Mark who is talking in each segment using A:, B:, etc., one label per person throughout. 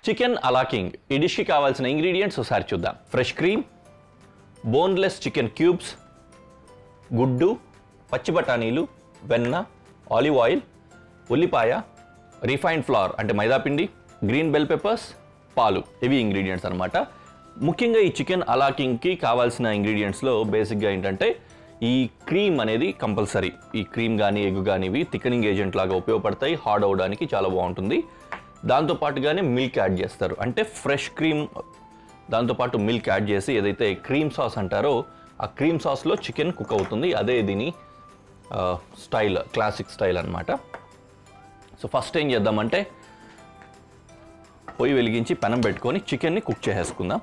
A: chicken అలాకింగ్ ఈ డిష్కి కావాల్సిన ingredients ఒకసారి చూద్దాం fresh cream boneless chicken cubes గుడ్డు పచ్చి బఠానీలు వెన్న ఆలివ్ ఆయిల్ ఉల్లిపాయ రిఫైన్డ్ ఫ్లవర్ అంటే మైదాపిండి గ్రీన్ బెల్ పెప్పర్స్ పాలు ఇవి ఇంగ్రీడియంట్స్ అనమాట ముఖ్యంగా ఈ చికెన్ అలాకింగ్కి కావాల్సిన ఇంగ్రీడియంట్స్లో బేసిక్గా ఏంటంటే ఈ క్రీమ్ అనేది కంపల్సరీ ఈ క్రీమ్ కానీ ఎగ్ కానీ ఇవి థికనింగ్ ఏజెంట్ లాగా ఉపయోగపడతాయి హార్డ్ అవడానికి చాలా బాగుంటుంది దాంతోపాటుగానే మిల్క్ యాడ్ చేస్తారు అంటే ఫ్రెష్ క్రీమ్ దాంతోపాటు మిల్క్ యాడ్ చేసి ఏదైతే క్రీమ్ సాస్ అంటారో ఆ క్రీమ్ సాస్లో చికెన్ కుక్ అవుతుంది అదే దీని ఆ, స్టైల్ క్లాసిక్ స్టైల్ అన్నమాట సో ఫస్ట్ ఏం చేద్దామంటే పొయ్యి వెలిగించి పెనం పెట్టుకొని చికెన్ని కుక్ చేసేసుకుందాం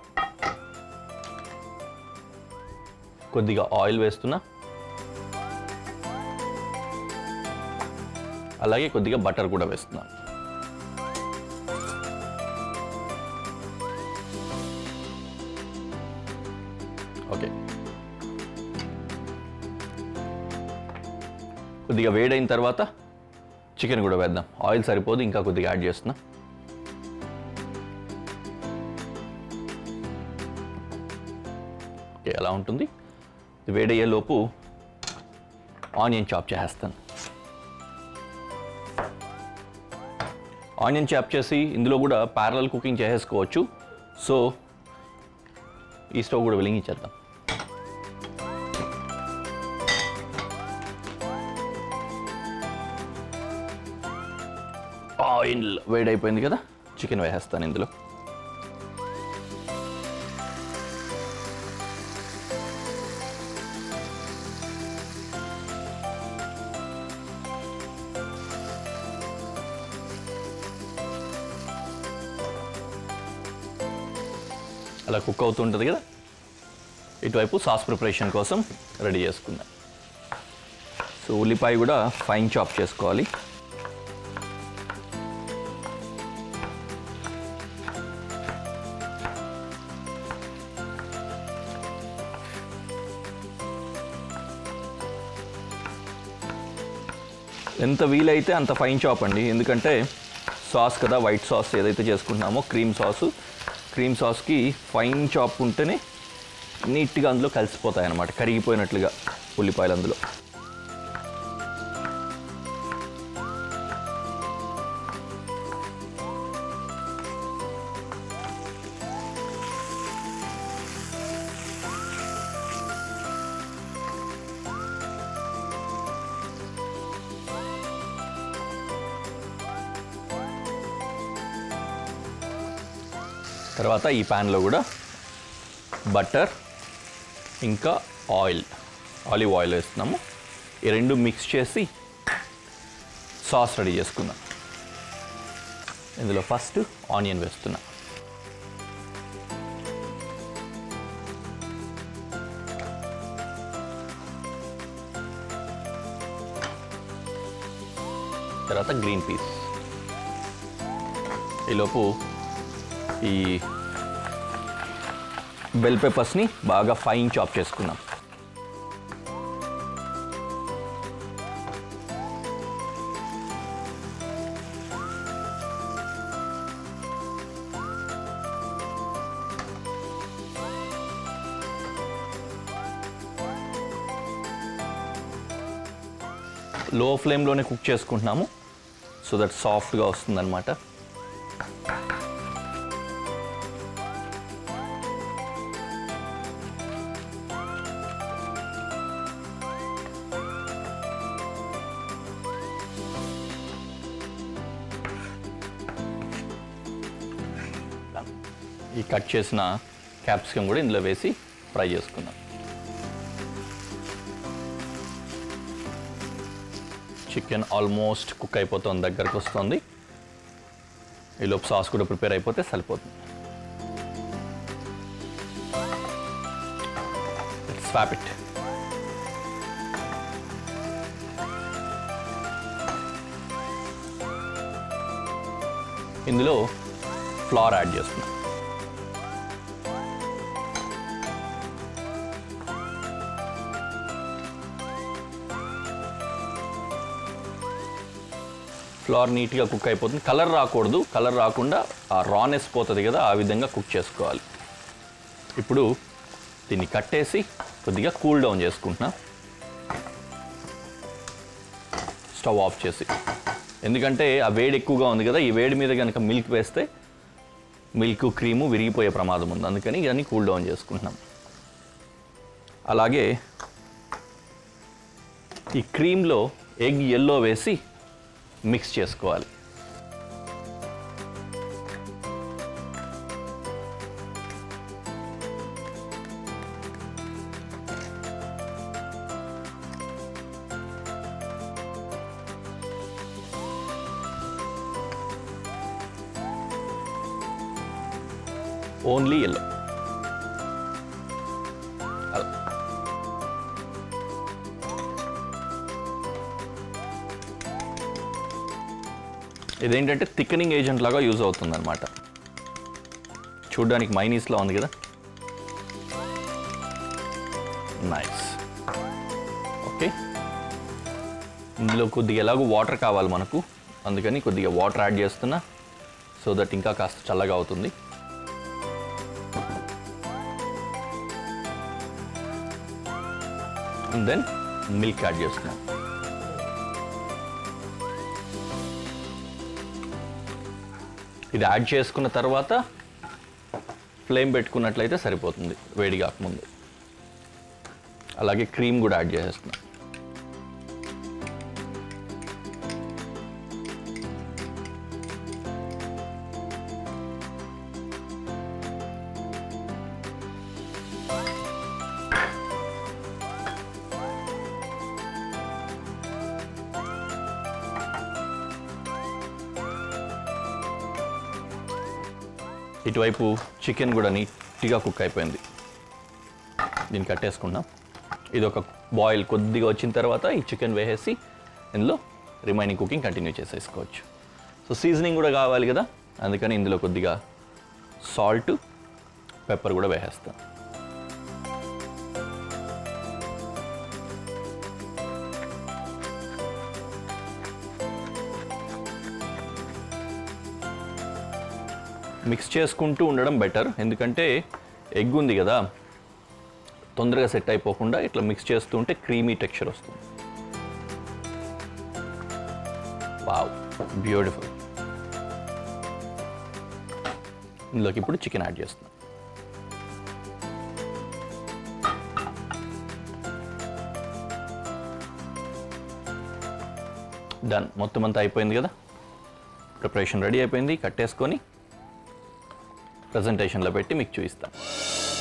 A: కొద్దిగా ఆయిల్ వేస్తున్నా అలాగే కొద్దిగా బటర్ కూడా వేస్తున్నాం ఓకే కొద్దిగా వేడైన తర్వాత చికెన్ కూడా వేద్దాం ఆయిల్ సరిపోదు ఇంకా కొద్దిగా యాడ్ చేస్తున్నా ఓకే ఎలా ఉంటుంది ఇది వేడయ్యే లోపు ఆనియన్ చాప్ చేసేస్తాను ఆనియన్ చాప్ చేసి ఇందులో కూడా ప్యారలల్ కుకింగ్ చేసేసుకోవచ్చు సో ఈ స్టవ్ కూడా వెలిగించేద్దాం ఆయిల్ వేడైపోయింది కదా చికెన్ వేసేస్తాను ఇందులో అలా కుక్ అవుతుంటుంది కదా ఇటువైపు సాస్ ప్రిపరేషన్ కోసం రెడీ చేసుకుందాం సో ఉల్లిపాయ కూడా ఫైన్ చాప్ చేసుకోవాలి ఎంత వీలైతే అంత ఫైన్ చాప్ అండి ఎందుకంటే సాస్ కదా వైట్ సాస్ ఏదైతే చేసుకుంటున్నామో క్రీమ్ సాసు క్రీమ్ సాస్కి ఫైన్ చాప్ ఉంటేనే నీట్గా అందులో కలిసిపోతాయి అన్నమాట కరిగిపోయినట్లుగా ఉల్లిపాయలు అందులో తర్వాత ఈ ప్యాన్లో కూడా బటర్ ఇంకా ఆయిల్ ఆలివ్ ఆయిల్ వేస్తున్నాము ఈ రెండు మిక్స్ చేసి సాస్ రెడీ చేసుకుందాం ఇందులో ఫస్ట్ ఆనియన్ వేస్తున్నా తర్వాత గ్రీన్ పీస్ ఈలోపు ఈ బెల్ పెప్పర్స్ని బాగా ఫైన్ చాప్ చేసుకున్నాం లో ఫ్లేమ్లోనే కుక్ చేసుకుంటున్నాము సో దట్ సాఫ్ట్గా వస్తుందన్నమాట ఈ కట్ చేసిన క్యాప్సికమ్ కూడా ఇందులో వేసి ఫ్రై చేసుకుందాం చికెన్ ఆల్మోస్ట్ కుక్ అయిపోతుంది దగ్గరకు వస్తుంది ఈలోపు సాస్ కూడా ప్రిపేర్ అయిపోతే సరిపోతుంది స్వాప్ ఇట్ ఇందులో ఫ్లవర్ యాడ్ చేస్తున్నాం ఫ్లవర్ నీట్గా కుక్ అయిపోతుంది కలర్ రాకూడదు కలర్ రాకుండా ఆ రానెస్ పోతుంది కదా ఆ విధంగా కుక్ చేసుకోవాలి ఇప్పుడు దీన్ని కట్టేసి కొద్దిగా కూల్ డౌన్ చేసుకుంటున్నా స్టవ్ ఆఫ్ చేసి ఎందుకంటే ఆ వేడి ఎక్కువగా ఉంది కదా ఈ వేడి మీద కనుక మిల్క్ వేస్తే మిల్క్ క్రీము విరిగిపోయే ప్రమాదం ఉంది అందుకని ఇవన్నీ కూల్ డౌన్ చేసుకుంటున్నాం అలాగే ఈ క్రీమ్లో ఎగ్ ఎల్లో వేసి మిక్స్ చేసుకోవాలి ఓన్లీ ఎల్లో అలా ఇదేంటంటే థిక్కనింగ్ ఏజెంట్ లాగా యూజ్ అవుతుంది అనమాట చూడ్డానికి మైనీస్లో ఉంది కదా నైస్ ఓకే ఇందులో కొద్దిగా ఎలాగో వాటర్ కావాలి మనకు అందుకని కొద్దిగా వాటర్ యాడ్ చేస్తున్నా సో దట్ ఇంకా కాస్త చల్లగా అవుతుంది దెన్ మిల్క్ యాడ్ చేస్తున్నాం ఇది యాడ్ చేసుకున్న తర్వాత ఫ్లేమ్ పెట్టుకున్నట్లయితే సరిపోతుంది వేడి కాకముందు అలాగే క్రీమ్ కూడా యాడ్ చేసేస్తున్నాం ఇటువైపు చికెన్ కూడా నీట్గా కుక్ అయిపోయింది దీన్ని కట్టేసుకున్నాం ఇది ఒక బాయిల్ కొద్దిగా వచ్చిన తర్వాత ఈ చికెన్ వేసేసి ఇందులో రిమైనింగ్ కుకింగ్ కంటిన్యూ చేసేసుకోవచ్చు సో సీజనింగ్ కూడా కావాలి కదా అందుకని ఇందులో కొద్దిగా సాల్ట్ పెప్పర్ కూడా వేసేస్తాం మిక్స్ చేసుకుంటూ ఉండడం బెటర్ ఎందుకంటే ఎగ్ ఉంది కదా తొందరగా సెట్ అయిపోకుండా ఇట్లా మిక్స్ చేస్తూ ఉంటే క్రీమీ టెక్స్చర్ వస్తుంది వావ్ బ్యూటిఫుల్ ఇందులోకి ఇప్పుడు చికెన్ యాడ్ చేస్తున్నాం డన్ మొత్తం అంతా అయిపోయింది కదా ప్రిపరేషన్ రెడీ అయిపోయింది కట్టేసుకొని ప్రజెంటేషన్లో పెట్టి మీకు చూపిస్తాం